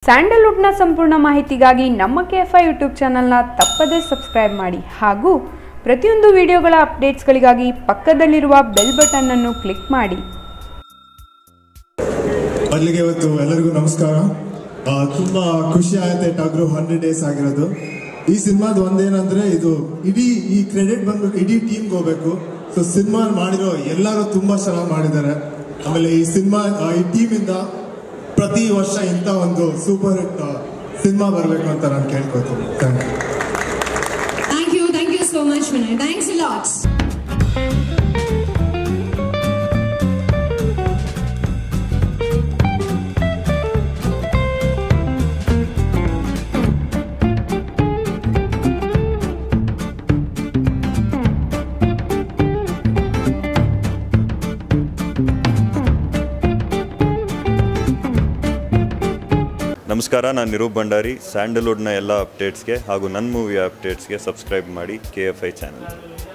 ಸ್ಯಾಂಡಲ್ವುಡ್ನ ಸಂಪೂರ್ಣ ಮಾಹಿತಿಗಾಗಿ ನಮ್ಮ ಕೆ ಎಫ್ ಐ ಯೂಟ್ಯೂಬ್ ಚಾನಲ್ನ ತಪ್ಪದೇ ಸಬ್ಸ್ಕ್ರೈಬ್ ಮಾಡಿ ಹಾಗೂ ಪ್ರತಿಯೊಂದು ವಿಡಿಯೋಗಳ ಅಪ್ಡೇಟ್ಸ್ಗಳಿಗಾಗಿ ಪಕ್ಕದಲ್ಲಿರುವ ಬೆಲ್ ಬಟನ್ ಅನ್ನು ಕ್ಲಿಕ್ ಮಾಡಿ ಮೊದಲಿಗೆ ಇವತ್ತು ಎಲ್ಲರಿಗೂ ನಮಸ್ಕಾರ ಆ, ತುಂಬಾ ಖುಷಿ ಆಗುತ್ತೆ ಟಾಗ್ರು ಹಂಡ್ರೆಡ್ ಡೇಸ್ ಆಗಿರೋದು ಈ ಸಿನಿಮಾದ ಒಂದೇನಂದ್ರೆ ಇದು ಇಡೀ ಈ ಕ್ರೆಡಿಟ್ ಬಂದ್ಬಿಟ್ಟು ಇಡೀ ಟೀಮ್ಗೆ ಹೋಗ್ಬೇಕು ಸೊ ಸಿನಿಮಾ ಮಾಡಿರೋ ಎಲ್ಲರೂ ತುಂಬಾ ಚೆನ್ನಾಗಿ ಮಾಡಿದ್ದಾರೆ ಆಮೇಲೆ ಈ ಸಿನಿಮಾ ಈ ಟೀಮ್ ಇಂದ ಪ್ರತಿ ವರ್ಷ ಇಂಥ ಒಂದು ಸೂಪರ್ ಹಿಟ್ ಸಿನಿಮಾ ಬರಬೇಕು ಅಂತ ನಾನು ಕೇಳ್ಕೊತೀನಿ thank you Thank you, thank you so much, Vinay. Thanks a lot. ನಮಸ್ಕಾರ ನಾನು ನಿರೂಪ್ ಭಂಡಾರಿ ಸ್ಯಾಂಡಲ್ವುಡ್ನ ಎಲ್ಲ ಅಪ್ಡೇಟ್ಸ್ಗೆ ಹಾಗೂ ನನ್ನ ಮೂವಿ ಅಪ್ಡೇಟ್ಸ್ಗೆ ಸಬ್ಸ್ಕ್ರೈಬ್ ಮಾಡಿ ಕೆ ಎಫ್ ಐ ಚಾನಲ್